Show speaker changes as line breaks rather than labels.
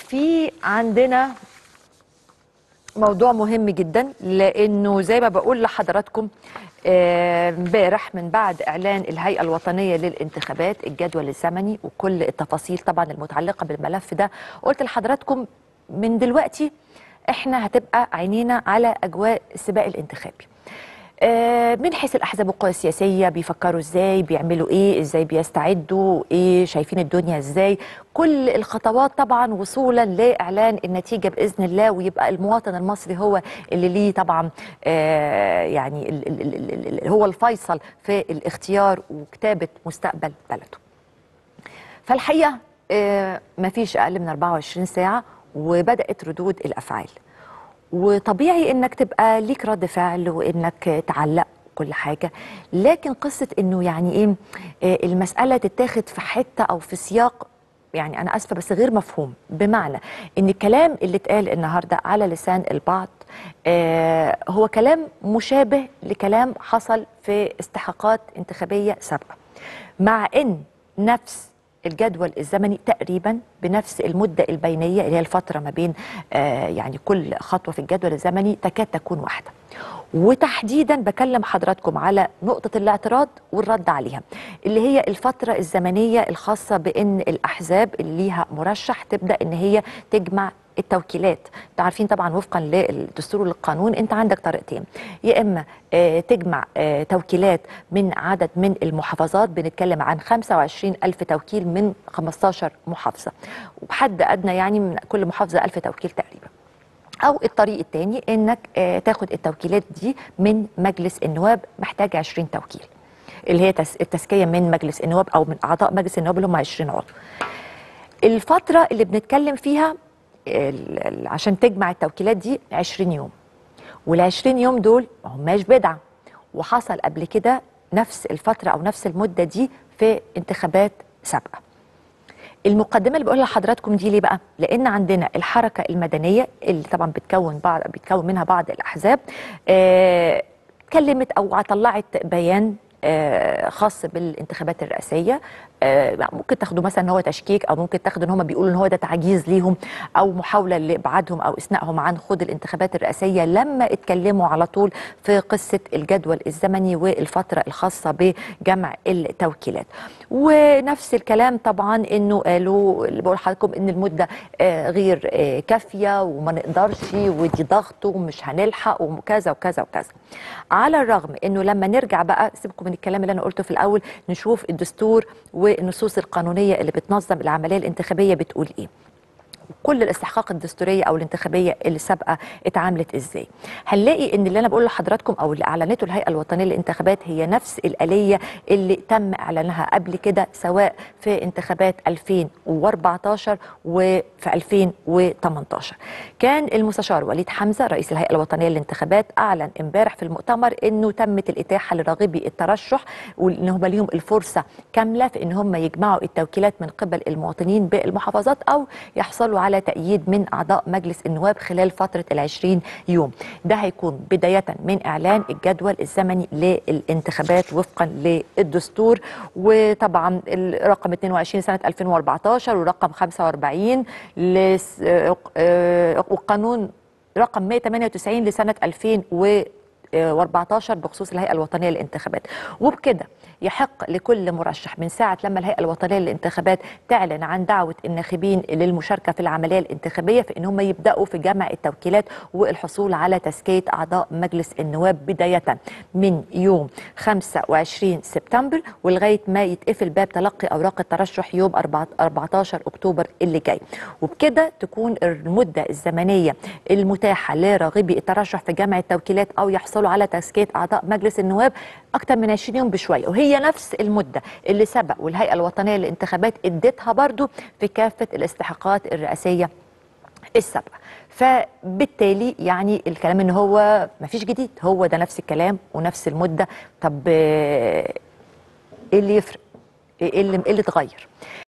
في عندنا موضوع مهم جدا لانه زي ما بقول لحضراتكم آه، امبارح من بعد اعلان الهيئه الوطنيه للانتخابات الجدول الزمني وكل التفاصيل طبعا المتعلقه بالملف ده قلت لحضراتكم من دلوقتي احنا هتبقى عينينا على اجواء السباق الانتخابي آه، من حيث الاحزاب والقوى السياسيه بيفكروا ازاي بيعملوا ايه ازاي بيستعدوا ايه شايفين الدنيا ازاي كل الخطوات طبعا وصولا لاعلان النتيجه باذن الله ويبقى المواطن المصري هو اللي ليه طبعا آه، يعني ال- ال- ال- ال- ال- هو الفيصل في الاختيار وكتابه مستقبل بلده فالحقيقه آه، مفيش اقل من 24 ساعه وبدات ردود الافعال وطبيعي انك تبقى ليك رد فعل وانك تعلق كل حاجه لكن قصه انه يعني ايه آه، المساله تتاخد في حته او في سياق يعني انا اسفه بس غير مفهوم بمعنى ان الكلام اللي اتقال النهارده على لسان البعض آه هو كلام مشابه لكلام حصل في استحقاقات انتخابيه سابقه مع ان نفس الجدول الزمني تقريبا بنفس المدة البينية اللي هي الفترة ما بين آه يعني كل خطوة في الجدول الزمني تكاد تكون واحدة وتحديدا بكلم حضراتكم على نقطة الاعتراض والرد عليها اللي هي الفترة الزمنية الخاصة بأن الأحزاب اللي ليها مرشح تبدأ أن هي تجمع التوكيلات انتوا عارفين طبعا وفقا للدستور والقانون انت عندك طريقتين يا اما آه تجمع آه توكيلات من عدد من المحافظات بنتكلم عن 25 ألف توكيل من 15 محافظة وبحد أدنى يعني من كل محافظة ألف توكيل تقريبا او الطريق الثاني انك آه تاخد التوكيلات دي من مجلس النواب محتاج 20 توكيل اللي هي تس- التزكيه من مجلس النواب او من اعضاء مجلس النواب اللي هم 20 عضو الفتره اللي بنتكلم فيها ال- ال- عشان تجمع التوكيلات دي 20 يوم وال 20 يوم دول ما هماش بدعه وحصل قبل كده نفس الفتره او نفس المده دي في انتخابات سابقه المقدمه اللي بقولها لحضراتكم دي ليه بقى؟ لان عندنا الحركه المدنيه اللي طبعا بتكون بعض بتكون منها بعض الاحزاب آه، اتكلمت او طلعت بيان آه، خاص بالانتخابات الرئاسيه آه، ممكن تاخدوا مثلا ان هو تشكيك او ممكن تاخدوا ان هم بيقولوا ان هو ده تعجيز ليهم او محاوله لابعادهم او اثنائهم عن خوض الانتخابات الرئاسيه لما اتكلموا على طول في قصه الجدول الزمني والفتره الخاصه بجمع التوكيلات ونفس الكلام طبعا انه قالوا اللي بقول لحضراتكم ان المده آه، غير آه، كافيه وما نقدرش ودي ضغط ومش هنلحق وكذا وكذا وكذا على الرغم انه لما نرجع بقى سيبكم من الكلام اللي انا قلته في الاول نشوف الدستور والنصوص القانونيه اللي بتنظم العمليه الانتخابيه بتقول ايه كل الاستحقاق الدستوريه او الانتخابيه اللي سابقه اتعاملت ازاي هنلاقي ان اللي انا بقوله لحضراتكم او اللي اعلنته الهيئه الوطنيه للانتخابات هي نفس الاليه اللي تم اعلانها قبل كده سواء في انتخابات 2014 وفي 2018 كان المستشار وليد حمزه رئيس الهيئه الوطنيه للانتخابات اعلن امبارح في المؤتمر انه تمت الاتاحه لراغبي الترشح وان هم ليهم الفرصه كامله في ان هم يجمعوا التوكيلات من قبل المواطنين بالمحافظات او يحصلوا على تأييد من أعضاء مجلس النواب خلال فترة العشرين يوم ده هيكون بداية من إعلان الجدول الزمني للانتخابات وفقا للدستور وطبعا الرقم 22 سنة 2014 ورقم 45 لس- آه، آه، وقانون رقم 198 لسنة 2014 بخصوص الهيئة الوطنية للانتخابات وبكده يحق لكل مرشح من ساعة لما الهيئة الوطنية للانتخابات تعلن عن دعوة الناخبين للمشاركة في العملية الانتخابية في ان هم يبدأوا في جمع التوكيلات والحصول على تزكية أعضاء مجلس النواب بداية من يوم 25 سبتمبر ولغاية ما يتقفل باب تلقي أوراق الترشح يوم 14 أكتوبر اللي جاي وبكده تكون المدة الزمنية المتاحة لراغبي الترشح في جمع التوكيلات أو يحصلوا على تزكية أعضاء مجلس النواب أكثر من 20 يوم بشوية وهي نفس المدة اللي سبق والهيئة الوطنية للانتخابات ادتها برضو في كافة الاستحقاقات الرئاسية السابقة فبالتالي يعني الكلام ان هو مفيش جديد هو ده نفس الكلام ونفس المدة طب آه، ايه اللي يفرق ايه اللي ايه اللي اتغير